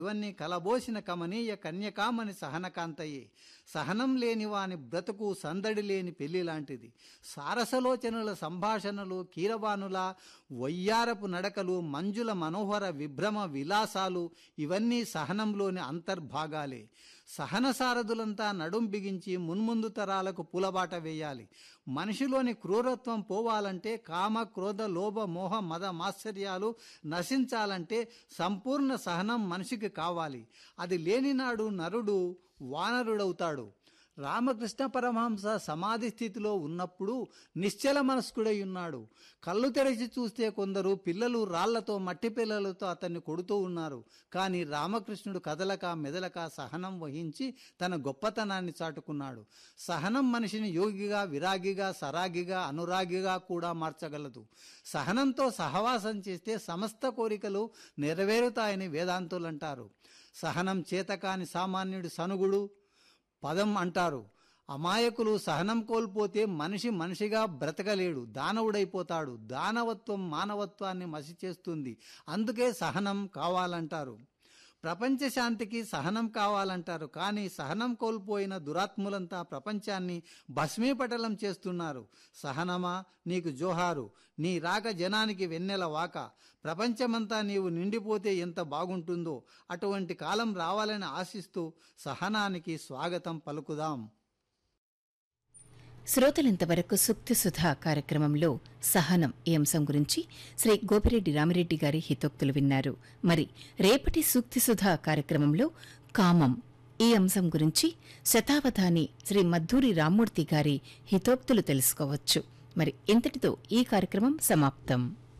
ఇవన్నీ కలబోసిన కమనీయ కన్యకామని సహనకాంతయే సహనం లేని వాని బ్రతుకు సందడి లేని పెళ్లి లాంటిది సారసలోచనల సంభాషణలు కీరబానుల వయ్యారపు నడకలు మంజుల మనోహర విభ్రమ విలాసాలు ఇవన్నీ సహనంలోని అంతర్భాగాలే సహన సారథులంతా నడుం బిగించి మున్ముందు తరాలకు పూలబాట వేయాలి మనిషిలోని క్రూరత్వం పోవాలంటే కామ క్రోధ లోభ మోహ మద మాత్సర్యాలు నశించాలంటే సంపూర్ణ సహనం మనిషికి కావాలి అది లేనినాడు నరుడు వానరుడవుతాడు రామకృష్ణ పరమహంస సమాధి స్థితిలో ఉన్నప్పుడు నిశ్చల మనస్కుడై ఉన్నాడు కళ్ళు తెరిచి చూస్తే కొందరు పిల్లలు రాళ్లతో మట్టి పిల్లలతో అతన్ని కొడుతూ ఉన్నారు కానీ రామకృష్ణుడు కదలక మెదలక సహనం వహించి తన గొప్పతనాన్ని చాటుకున్నాడు సహనం మనిషిని యోగిగా విరాగిగా సరాగిగా అనురాగిగా కూడా మార్చగలదు సహనంతో సహవాసం చేస్తే సమస్త కోరికలు నెరవేరుతాయని వేదాంతులు అంటారు సహనం చేతకాని సామాన్యుడి సనుగుడు పదం అంటారు అమాయకులు సహనం కోల్పోతే మనిషి మనిషిగా బ్రతకలేడు దానవుడైపోతాడు దానవత్వం మానవత్వాన్ని మసి చేస్తుంది అందుకే సహనం కావాలంటారు ప్రపంచ శాంతికి సహనం కావాలంటారు కానీ సహనం కోల్పోయిన దురాత్ములంతా ప్రపంచాన్ని భస్మీపటలం చేస్తున్నారు సహనమా నీకు జోహారు నీ రాక జనానికి వెన్నెల వాక ప్రపంచమంతా నీవు నిండిపోతే ఎంత బాగుంటుందో అటువంటి కాలం రావాలని ఆశిస్తూ సహనానికి స్వాగతం పలుకుదాం శ్రోతలింతవరకు సుక్తి సుధా కార్యక్రమంలో సహనం ఈ అంశం గురించి శ్రీ గోపిరెడ్డి రామిరెడ్డి గారి హితోక్తులు విన్నారు మరి రేపటి సూక్తి సుధా కార్యక్రమంలో కామం ఈ అంశం గురించి శతావధాని శ్రీ మద్దూరి రామ్మూర్తి గారి హితోక్తులు తెలుసుకోవచ్చు మరి ఇంతటితో ఈ కార్యక్రమం సమాప్తం